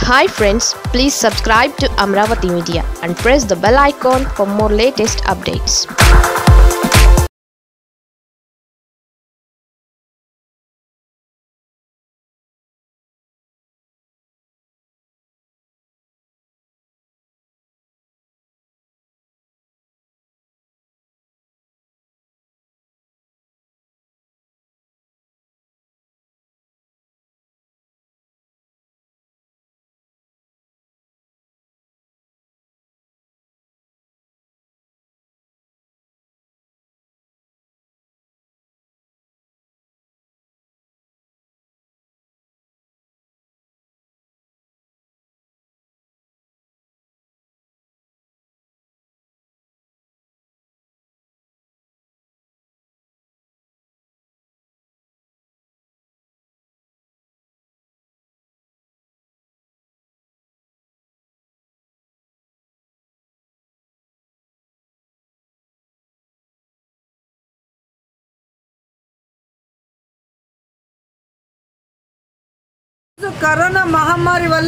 hi friends please subscribe to Amaravati media and press the bell icon for more latest updates corona మహమ్మారి వల్ల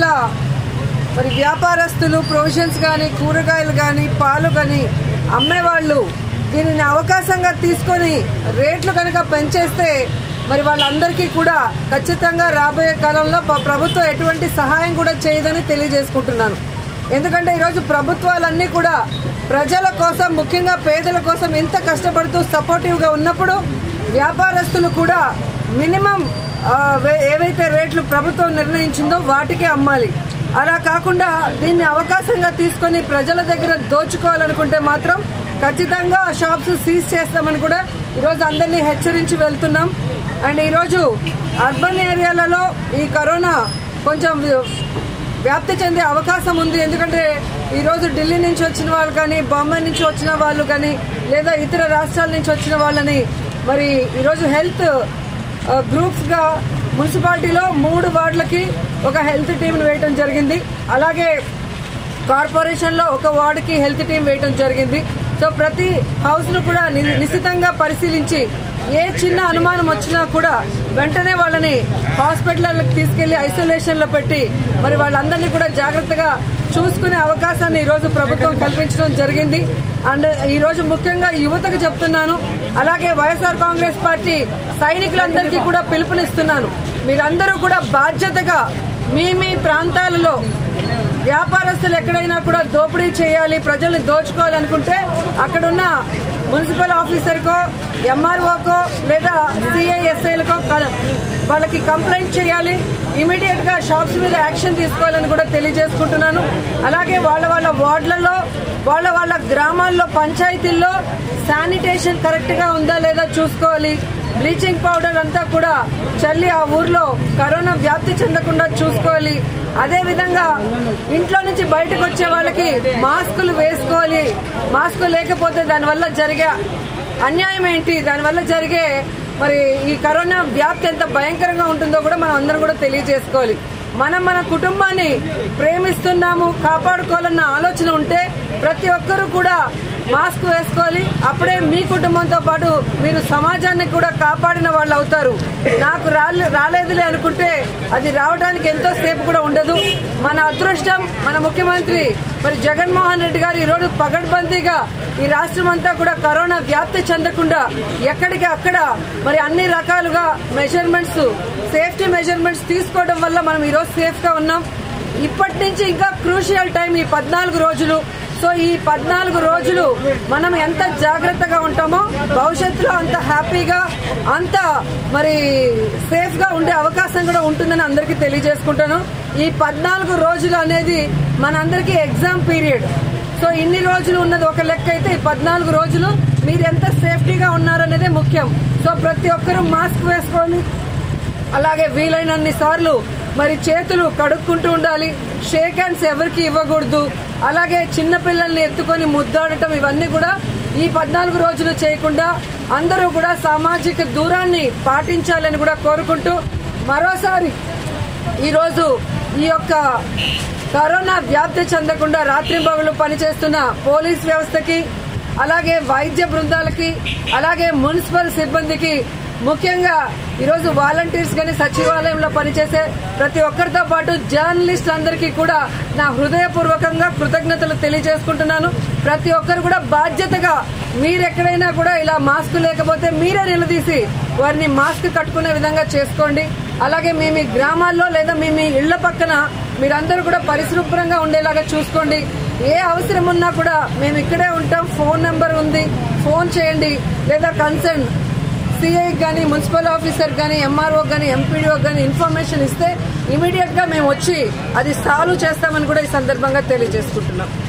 మరి వ్యాపారస్తులు provisions కానీ కూరగాయలు కానీ పాలు కానీ అమ్మేవాళ్ళు దీనిని అవకాశంగా తీసుకొని రేట్లు కనుక పెంచేస్తే మరి వాళ్ళందరికీ కూడా ఖచ్చితంగా రాబోయే కాలంలో ప- ప్రభుత్వం ఎటువంటి సహాయం కూడా చేయదని తెలియజేసుకుంటున్నాను ఎందుకంటే ఈరోజు ప్రభుత్వాలన్నీ కూడా ప్రజల కోసం ముఖ్యంగా పేదల కోసం ఎంత కష్టపడుతూ సపోర్టివ్గా ఉన్నప్పుడు వ్యాపారస్తులు కూడా మినిమం ఆ, వే- ఏవైతే రేట్లు ప్రభుత్వం నిర్ణయించిందో వాటికే అమ్మాలి అలా కాకుండా దీన్ని అవకాశంగా తీసుకొని ప్రజల దగ్గర దోచుకోవాలనుకుంటే మాత్రం ఖచ్చితంగా ఆ షాప్స్ సీజ్ చేస్తామని కూడా ఈరోజు అందరినీ హెచ్చరించి వెళ్తున్నాం అండ్ ఈరోజు అర్బన్ ఏరియాలలో ఈ కరోనా కొంచెం వ్యాప్తి చెందే అవకాశం ఉంది ఎందుకంటే ఈరోజు ఢిల్లీ నుంచి వచ్చిన వాళ్ళు కానీ బాంబే నుంచి వచ్చిన వాళ్ళు కానీ లేదా ఇతర రాష్ట్రాల నుంచి వచ్చిన వాళ్ళని మరి ఈరోజు హెల్త్ గ్రూప్స్ గా మున్సిపాలిటీలో మూడు వార్డులకి ఒక హెల్త్ టీంను వేయటం జరిగింది అలాగే కార్పొరేషన్ లో ఒక వార్డుకి హెల్త్ టీం వేయటం జరిగింది సో ప్రతి హౌస్ ను కూడా ని- నిశితంగా పరిశీలించి ఏ చిన్న అనుమానం వచ్చినా కూడా వెంటనే వాళ్ళని హాస్పిటల్కి తీసుకెళ్లి ఐసోలేషన్ లో పెట్టి మరి వాళ్ళందరినీ కూడా జాగ్రత్తగా చూసుకునే అవకాశాన్ని ఈ రోజు ప్రభుత్వం కల్పించడం జరిగింది అండ్ ఈ రోజు ముఖ్యంగా యువతకు చెప్తున్నాను అలాగే వైఎస్ఆర్ కాంగ్రెస్ పార్టీ సైనికులందరికీ కూడా పిలుపునిస్తున్నాను మీరందరూ కూడా బాధ్యతగా మీ మీ ప్రాంతాలలో వ్యాపారస్తులు ఎక్కడైనా కూడా దోపిడీ చేయాలి ప్రజల్ని దోచుకోవాలనుకుంటే అక్కడున్న మున్సిపల్ ఆఫీసర్కో ఎంఆర్ఓకో లేదా సిఐఎస్ఐలకో వాళ్ళకి కంప్లైంట్ చేయాలి ఇమీడియట్ గా షాప్స్ మీద యాక్షన్ తీసుకోవాలని కూడా తెలియజేసుకుంటున్నాను అలాగే వాళ్ళ వాళ్ళ వార్డులలో వాళ్ళ వాళ్ళ గ్రామాల్లో పంచాయతీల్లో శానిటేషన్ కరెక్ట్ గా ఉందా లేదా చూసుకోవాలి బ్లీచింగ్ పౌడర్ అంతా కూడా చల్లి ఆ ఊర్లో కరోనా వ్యాప్తి చెందకుండా చూసుకోవాలి అదే విధంగా ఇంట్లో నుంచి బయటకు వచ్చే వాళ్ళకి మాస్కులు వేసుకోవాలి మాస్క్ లేకపోతే దానివల్ల జరిగే అన్యాయం ఏంటి దానివల్ల జరిగే మరి ఈ కరోనా వ్యాప్తి ఎంత భయంకరంగా ఉంటుందో కూడా మనం అందరం కూడా తెలియజేసుకోవాలి మనం మన కుటుంబాన్ని ప్రేమిస్తున్నాము కాపాడుకోవాలన్న ఆలోచన ఉంటే ప్రతి ఒక్కరూ కూడా మాస్క్ వేసుకోవాలి అప్పుడే మీ కుటుంబంతో పాటు మీరు సమాజాన్ని కూడా కాపాడిన వాళ్ళు అవుతారు నాకు రాలే రాలేదులే అనుకుంటే అది రావడానికి ఎంతో సేపు కూడా ఉండదు మన అదృష్టం మన ముఖ్యమంత్రి మరి జగన్మోహన్ రెడ్డి గారు ఈ రోజు పగడ్బందీగా ఈ రాష్ట్రం అంతా కూడా కరోనా వ్యాప్తి చెందకుండా ఎక్కడికి అక్కడ మరి అన్ని రకాలుగా మెజర్మెంట్స్ సేఫ్టీ మెజర్మెంట్స్ తీసుకోవడం వల్ల మనం ఈరోజు సేఫ్ గా ఉన్నాం ఇప్పటి నుంచి ఇంకా క్రూషియల్ టైం ఈ పద్నాలుగు రోజులు సో ఈ పద్నాలుగు రోజులు మనం ఎంత జాగ్రత్తగా ఉంటామో భవిష్యత్తులో అంత హ్యాపీగా అంత మరి సేఫ్ గా ఉండే అవకాశం కూడా ఉంటుందని అందరికీ తెలియజేసుకుంటాను ఈ పద్నాలుగు రోజులు అనేది మనందరికీ ఎగ్జామ్ పీరియడ్ సో ఇన్ని రోజులు ఉన్నది ఒక లెక్క అయితే ఈ పద్నాలుగు రోజులు మీరు ఎంత సేఫ్టీగా ఉన్నారనేదే ముఖ్యం సో ప్రతి ఒక్కరూ మాస్క్ వేసుకోవాలి అలాగే వీలైనన్ని సార్లు మరి చేతులు కడుక్కుంటూ ఉండాలి షేక్ హ్యాండ్స్ ఎవరికి ఇవ్వకూడదు అలాగే చిన్న పిల్లల్ని ఎత్తుకొని ముద్దాడటం ఇవన్నీ కూడా ఈ పద్నాలుగు రోజులు చేయకుండా అందరూ కూడా సామాజిక దూరాన్ని పాటించాలని కూడా కోరుకుంటూ మరోసారి ఈరోజు ఈ యొక్క కరోనా వ్యాప్తి చెందకుండా రాత్రింబగలు పనిచేస్తున్న పోలీస్ వ్యవస్థకి అలాగే వైద్య బృందాలకి అలాగే మున్సిపల్ సిబ్బందికి ముఖ్యంగా ఈరోజు వాలంటీర్స్ కానీ సచివాలయంలో పనిచేసే ప్రతి ఒక్కరితో పాటు జర్నలిస్ట్ అందరికీ కూడా నా హృదయపూర్వకంగా కృతజ్ఞతలు తెలియజేసుకుంటున్నాను ప్రతి ఒక్కరు కూడా బాధ్యతగా మీరెక్కడైనా కూడా ఇలా మాస్క్ లేకపోతే మీరే నిలదీసి వారిని మాస్క్ కట్టుకునే విధంగా చేసుకోండి అలాగే మీ మీ గ్రామాల్లో లేదా మీ మీ ఇళ్ల పక్కన మీరందరూ కూడా పరిశుభ్రంగా ఉండేలాగా చూసుకోండి ఏ అవసరం ఉన్నా కూడా మేము ఇక్కడే ఉంటాం ఫోన్ నెంబర్ ఉంది ఫోన్ చేయండి లేదా కన్సర్న్ సిఐ కానీ మున్సిపల్ ఆఫీసర్ కానీ ఎంఆర్ఓ కానీ ఎంపీడీఓ కానీ ఇన్ఫర్మేషన్ ఇస్తే ఇమీడియట్ గా మేము వచ్చి అది సాల్వ్ చేస్తామని కూడా ఈ సందర్భంగా తెలియజేసుకుంటున్నాం